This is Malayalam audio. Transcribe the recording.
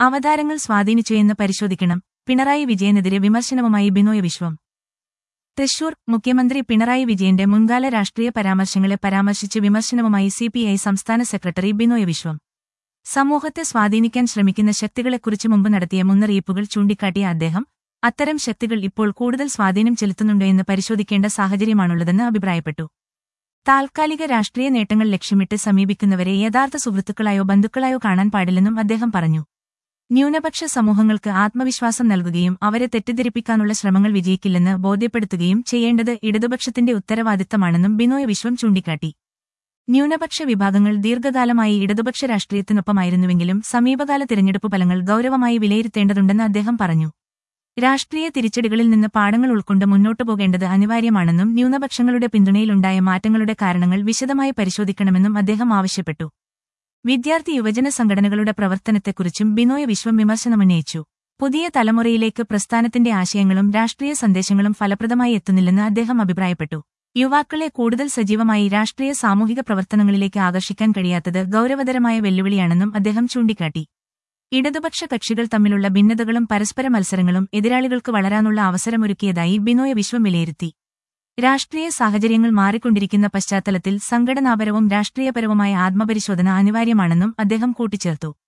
അവതാരങ്ങൾ സ്വാധീനിച്ചുവെന്ന് പരിശോധിക്കണം പിണറായി വിജയനെതിരെ വിമർശനവുമായി ബിനോയ് വിശ്വം തൃശൂർ മുഖ്യമന്ത്രി പിണറായി വിജയന്റെ മുൻകാല രാഷ്ട്രീയ പരാമർശങ്ങളെ പരാമർശിച്ച് വിമർശനവുമായി സിപിഐ സംസ്ഥാന സെക്രട്ടറി ബിനോയ് വിശ്വം സമൂഹത്തെ സ്വാധീനിക്കാൻ ശ്രമിക്കുന്ന ശക്തികളെക്കുറിച്ച് മുമ്പ് നടത്തിയ മുന്നറിയിപ്പുകൾ ചൂണ്ടിക്കാട്ടിയ അദ്ദേഹം അത്തരം ശക്തികൾ ഇപ്പോൾ കൂടുതൽ സ്വാധീനം ചെലുത്തുന്നുണ്ടോ എന്ന് പരിശോധിക്കേണ്ട സാഹചര്യമാണുള്ളതെന്ന് അഭിപ്രായപ്പെട്ടു താൽക്കാലിക രാഷ്ട്രീയ നേട്ടങ്ങൾ ലക്ഷ്യമിട്ട് സമീപിക്കുന്നവരെ യഥാർത്ഥ സുഹൃത്തുക്കളായോ ബന്ധുക്കളായോ കാണാൻ പാടില്ലെന്നും അദ്ദേഹം പറഞ്ഞു ന്യൂനപക്ഷ സമൂഹങ്ങൾക്ക് ആത്മവിശ്വാസം നൽകുകയും അവരെ തെറ്റിദ്ധരിപ്പിക്കാനുള്ള ശ്രമങ്ങൾ വിജയിക്കില്ലെന്ന് ബോധ്യപ്പെടുത്തുകയും ചെയ്യേണ്ടത് ഇടതുപക്ഷത്തിന്റെ ഉത്തരവാദിത്തമാണെന്നും ബിനോയ് വിശ്വം ചൂണ്ടിക്കാട്ടി ന്യൂനപക്ഷ വിഭാഗങ്ങൾ ദീർഘകാലമായി ഇടതുപക്ഷ രാഷ്ട്രീയത്തിനൊപ്പമായിരുന്നുവെങ്കിലും സമീപകാല തിരഞ്ഞെടുപ്പ് ഫലങ്ങൾ ഗൌരവമായി വിലയിരുത്തേണ്ടതുണ്ടെന്ന് അദ്ദേഹം പറഞ്ഞു രാഷ്ട്രീയ തിരിച്ചടികളിൽ നിന്ന് പാഠങ്ങൾ ഉൾക്കൊണ്ട് മുന്നോട്ടു പോകേണ്ടത് അനിവാര്യമാണെന്നും ന്യൂനപക്ഷങ്ങളുടെ പിന്തുണയിലുണ്ടായ മാറ്റങ്ങളുടെ കാരണങ്ങൾ വിശദമായി പരിശോധിക്കണമെന്നും അദ്ദേഹം ആവശ്യപ്പെട്ടു വിദ്യാർത്ഥി യുവജന സംഘടനകളുടെ പ്രവർത്തനത്തെക്കുറിച്ചും ബിനോയ് വിശ്വം വിമർശനമുന്നയിച്ചു പുതിയ തലമുറയിലേക്ക് പ്രസ്ഥാനത്തിന്റെ ആശയങ്ങളും രാഷ്ട്രീയ സന്ദേശങ്ങളും ഫലപ്രദമായി എത്തുന്നില്ലെന്ന് അദ്ദേഹം അഭിപ്രായപ്പെട്ടു യുവാക്കളെ കൂടുതൽ സജീവമായി രാഷ്ട്രീയ സാമൂഹിക പ്രവർത്തനങ്ങളിലേക്ക് ആകർഷിക്കാൻ കഴിയാത്തത് ഗൌരവതരമായ വെല്ലുവിളിയാണെന്നും അദ്ദേഹം ചൂണ്ടിക്കാട്ടി ഇടതുപക്ഷ കക്ഷികൾ തമ്മിലുള്ള ഭിന്നതകളും പരസ്പര മത്സരങ്ങളും എതിരാളികൾക്ക് വളരാനുള്ള അവസരമൊരുക്കിയതായി ബിനോയ് വിശ്വം വിലയിരുത്തി രാഷ്ട്രീയ സാഹചര്യങ്ങൾ മാറിക്കൊണ്ടിരിക്കുന്ന പശ്ചാത്തലത്തിൽ സംഘടനാപരവും രാഷ്ട്രീയപരവുമായ ആത്മപരിശോധന അനിവാര്യമാണെന്നും അദ്ദേഹം കൂട്ടിച്ചേർത്തു